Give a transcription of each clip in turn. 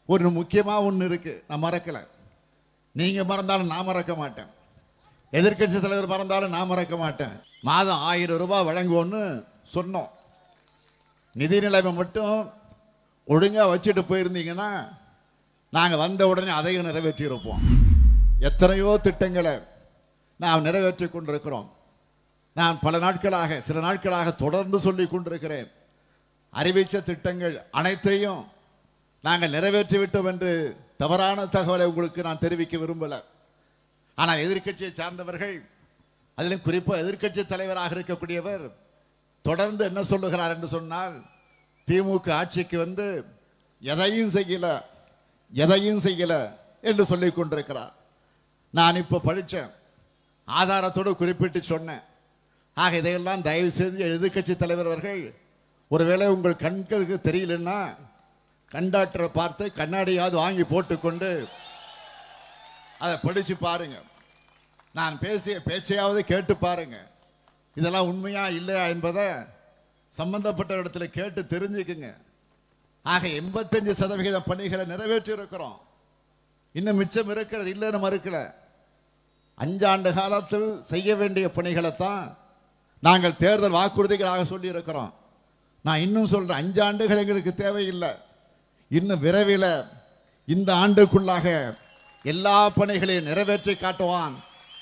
ஒரு முக்கியமா ஒன்று இருக்கு நான் மறக்கல நீங்க மறந்தாலும் நான் மறக்க மாட்டேன் எதிர்க்கட்சி தலைவர் மறந்தாலும் நான் மறக்க மாட்டேன் மாதம் ஆயிரம் ரூபாய் வழங்குவோன்னு சொன்னோம் நிதி நிலைமை மட்டும் ஒழுங்கா வச்சுட்டு போயிருந்தீங்கன்னா நாங்க வந்த உடனே அதையும் நிறைவேற்றி இருப்போம் எத்தனையோ திட்டங்களை நாம் நிறைவேற்றி கொண்டிருக்கிறோம் நான் பல நாட்களாக சில நாட்களாக தொடர்ந்து சொல்லி கொண்டிருக்கிறேன் அறிவிச்ச திட்டங்கள் அனைத்தையும் நாங்கள் நிறைவேற்றி விட்டோம் என்று தவறான தகவலை உங்களுக்கு நான் தெரிவிக்க விரும்பல ஆனால் எதிர்க்கட்சியை சார்ந்தவர்கள் அதிலும் குறிப்பாக எதிர்க்கட்சி தலைவராக இருக்கக்கூடியவர் தொடர்ந்து என்ன சொல்லுகிறார் என்று சொன்னால் திமுக ஆட்சிக்கு வந்து எதையும் செய்யல எதையும் செய்யல என்று சொல்லிக் கொண்டிருக்கிறார் நான் இப்போ படித்தேன் ஆதாரத்தோடு குறிப்பிட்டு சொன்னேன் ஆக இதையெல்லாம் தயவு செய்து எதிர்க்கட்சி தலைவர் அவர்கள் ஒருவேளை உங்கள் கண்களுக்கு தெரியலன்னா கண்டாக்டரை பார்த்து கண்ணாடியாவது வாங்கி போட்டுக்கொண்டு அதை படிச்சு பாருங்க நான் பேசிய பேச்சையாவது கேட்டு பாருங்க இதெல்லாம் உண்மையா இல்லையா என்பதை சம்பந்தப்பட்ட இடத்துல கேட்டு தெரிஞ்சுக்குங்க ஆக எண்பத்தஞ்சு சதவிகித பணிகளை நிறைவேற்றி இருக்கிறோம் இன்னும் மிச்சம் இருக்கிறது இல்லைன்னு மறுக்கல அஞ்சாண்டு காலத்தில் செய்ய வேண்டிய பணிகளை தான் நாங்கள் தேர்தல் வாக்குறுதிகளாக சொல்லி இருக்கிறோம் நான் இன்னும் சொல்றேன் அஞ்சாண்டுகள் எங்களுக்கு தேவையில்லை இன்னும் விரைவில் இந்த ஆண்டுக்குள்ளாக எல்லா பணிகளையும் நிறைவேற்றி காட்டுவான்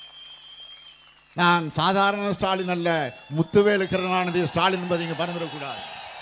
நான் சாதாரண ஸ்டாலின் அல்ல முத்துவேலு கருணாநிதி ஸ்டாலின் என்பதை இங்க மறந்துடக்கூடாது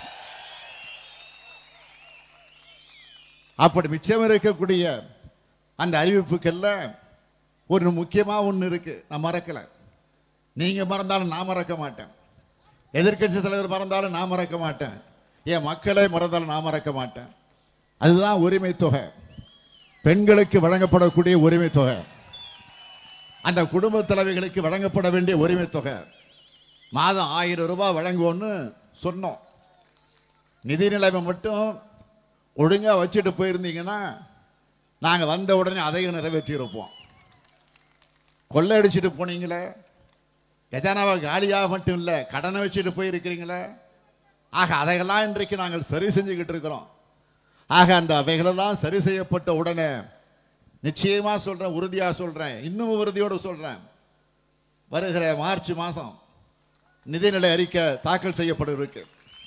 அப்படி மிச்சம் இருக்கக்கூடிய அந்த அறிவிப்புக்கல்ல ஒரு முக்கியமா ஒன்று இருக்கு நான் மறக்கல நீங்க மறந்தாலும் நான் மறக்க மாட்டேன் எதிர்க்கட்சி தலைவர் மறந்தாலும் நான் மறக்க மாட்டேன் என் மக்களை மறந்தாலும் நான் மறக்க மாட்டேன் அதுதான் உரிமை தொகை பெண்களுக்கு வழங்கப்படக்கூடிய உரிமை தொகை அந்த குடும்ப தலைவிகளுக்கு வழங்கப்பட வேண்டிய உரிமை தொகை மாதம் ஆயிரம் ரூபாய் வழங்குவோன்னு சொன்னோம் நிதி நிலைமை மட்டும் ஒழுங்கா வச்சுட்டு போயிருந்தீங்கன்னா நாங்க வந்த உடனே அதையும் நிறைவேற்றி இருப்போம் கொள்ளையடிச்சிட்டு போனீங்களே கஜானாவை காலியாக மட்டும் இல்லை கடனை வச்சுட்டு போயிருக்கிறீங்களே ஆக அதையெல்லாம் இன்றைக்கு நாங்கள் சரி செஞ்சுக்கிட்டு இருக்கிறோம் ஆக அந்த அவைகளெல்லாம் சரி செய்யப்பட்ட உடனே நிச்சயமா சொல்றேன் உறுதியா சொல்றேன் இன்னும் உறுதியோடு சொல்றேன் வருகிற மார்ச் மாதம் நிதிநிலை அறிக்கை தாக்கல் செய்யப்பட இருக்கு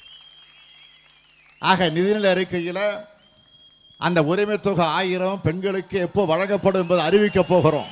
ஆக நிதிநிலை அறிக்கையில் அந்த உரிமை தொகை ஆயிரம் பெண்களுக்கு எப்போ வழங்கப்படும் என்பதை அறிவிக்க போகிறோம்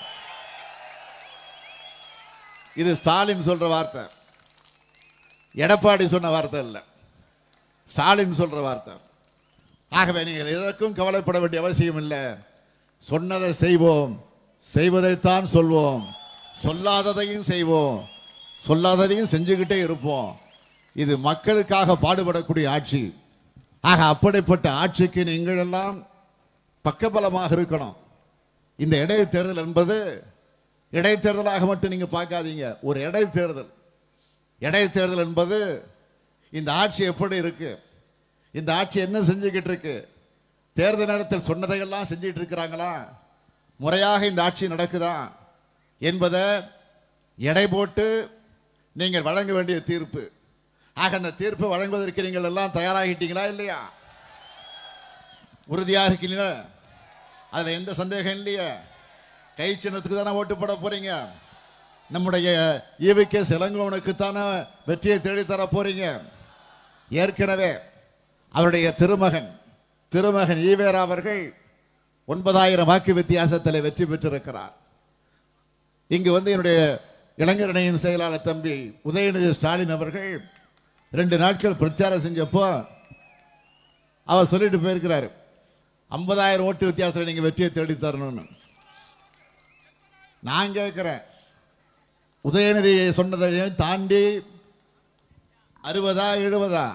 இது ஸ்டாலின் சொல்ற வார்த்தை எடப்பாடி சொன்ன வார்த்தை இல்லை ஸ்டாலின் சொல்ற வார்த்தை ஆகவே நீங்கள் எதற்கும் கவலைப்பட வேண்டிய அவசியம் இல்லை சொன்னதை செய்வோம் செய்வதைத்தான் சொல்வோம் சொல்லாததையும் செய்வோம் சொல்லாததையும் செஞ்சுக்கிட்டே இருப்போம் இது மக்களுக்காக பாடுபடக்கூடிய ஆட்சி ஆக அப்படிப்பட்ட ஆட்சிக்கு நீங்கள் எல்லாம் பக்கபலமாக இருக்கணும் இந்த இடைத்தேர்தல் என்பது இடைத்தேர்தலாக மட்டும் நீங்க பார்க்காதீங்க ஒரு இடைத்தேர்தல் இடைத்தேர்தல் என்பது இந்த ஆட்சி எப்படி இருக்கு இந்த ஆட்சி என்ன செஞ்சுக்கிட்டு இருக்கு தேர்தல் நேரத்தில் சொன்னதையெல்லாம் செஞ்சிட்டு இருக்கிறாங்களா முறையாக இந்த ஆட்சி நடக்குதா என்பதை எடை போட்டு நீங்கள் வழங்க வேண்டிய தீர்ப்பு ஆக அந்த தீர்ப்பை வழங்குவதற்கு நீங்கள் எல்லாம் தயாராகிட்டீங்களா இல்லையா உறுதியா இருக்கீங்களா அதுல எந்த சந்தேகம் இல்லையா கை சின்னத்துக்கு தானே ஓட்டு போட போறீங்க நம்முடைய ஈவிகே சிலங்கோவனுக்கு தானே வெற்றியை தேடி தர போறீங்க ஏற்கனவே அவருடைய திருமகன் திருமகன் ஈவேரா அவர்கள் ஒன்பதாயிரம் வாக்கு வித்தியாசத்தில் வெற்றி பெற்றிருக்கிறார் இங்கு வந்து என்னுடைய இளைஞரணியின் செயலாளர் தம்பி உதயநிதி ஸ்டாலின் அவர்கள் ரெண்டு நாட்கள் பிரச்சாரம் செஞ்சப்போ அவர் சொல்லிட்டு போயிருக்கிறாரு ஐம்பதாயிரம் ஓட்டு வித்தியாசத்தில் நீங்க வெற்றியை தேடி தரணும்னு நான் கேட்கிறேன் உதயநிதி சொன்னதையும் தாண்டி அறுபதா எழுபதா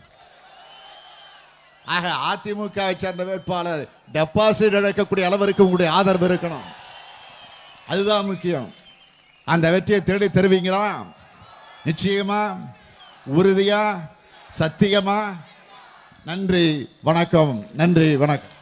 ஆக அதிமுக வை சேர்ந்த வேட்பாளர் டெபாசிட் இழக்கக்கூடிய அளவிற்கு உங்களுடைய ஆதரவு இருக்கணும் அதுதான் முக்கியம் அந்த வெற்றியை தேடி தருவீங்களா நிச்சயமா உறுதியா சத்தியமா நன்றி வணக்கம் நன்றி வணக்கம்